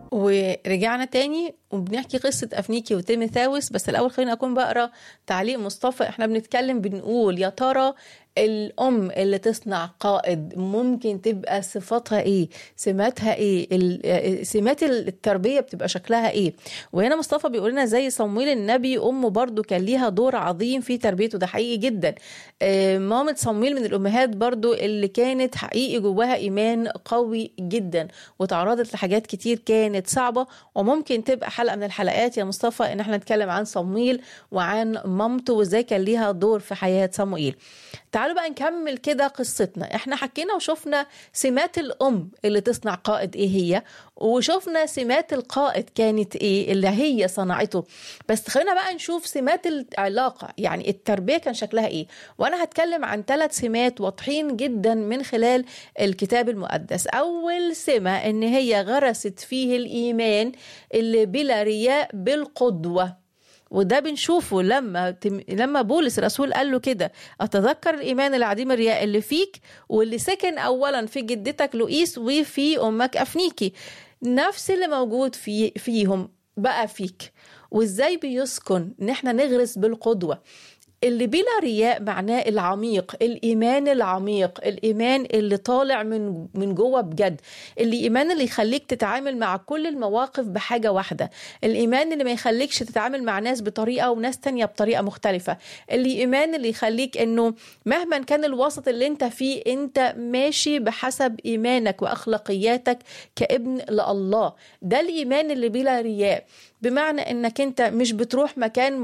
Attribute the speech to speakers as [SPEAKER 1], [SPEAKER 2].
[SPEAKER 1] ورجعنا تاني وبنحكي قصة أفنيكي وتيموثاوس بس الأول خلينا أكون بقرا تعليق مصطفى إحنا بنتكلم بنقول يا ترى الأم اللي تصنع قائد ممكن تبقى صفاتها إيه؟ سماتها إيه؟ ال- سمات التربية بتبقى شكلها إيه؟ وهنا مصطفى بيقول لنا زي صمويل النبي أمه برضو كان ليها دور عظيم في تربيته ده حقيقي جدا آه، مامة صمويل من الأمهات برضو اللي كانت حقيقي جواها إيمان قوي جدا وتعرضت لحاجات كتير كانت صعبة وممكن تبقى حلقة من الحلقات يا مصطفى إن احنا نتكلم عن صمويل وعن مامته وإزاي كان ليها دور في حياة صموئيل تعالوا بقى نكمل كده قصتنا احنا حكينا وشفنا سمات الأم اللي تصنع قائد ايه هي وشفنا سمات القائد كانت ايه اللي هي صنعته بس خلينا بقى نشوف سمات العلاقة يعني التربية كان شكلها ايه وانا هتكلم عن ثلاث سمات واضحين جدا من خلال الكتاب المقدس اول سمة ان هي غرست فيه الايمان اللي بلا رياء بالقدوة وده بنشوفه لما تم... لما بولس الرسول قال له كده اتذكر الايمان العديم الرياء اللي فيك واللي سكن اولا في جدتك لؤيس وفي امك افنيكي نفس اللي موجود في فيهم بقى فيك وازاي بيسكن ان احنا نغرس بالقدوه اللي بلا رياء معناه العميق الايمان العميق الايمان اللي طالع من من جوه بجد الايمان اللي يخليك تتعامل مع كل المواقف بحاجه واحده الايمان اللي ما يخليكش تتعامل مع ناس بطريقه وناس تانية بطريقه مختلفه الايمان اللي يخليك انه مهما كان الوسط اللي انت فيه انت ماشي بحسب ايمانك واخلاقياتك كابن لله ده الايمان اللي بلا رياء بمعنى انك انت مش بتروح مكان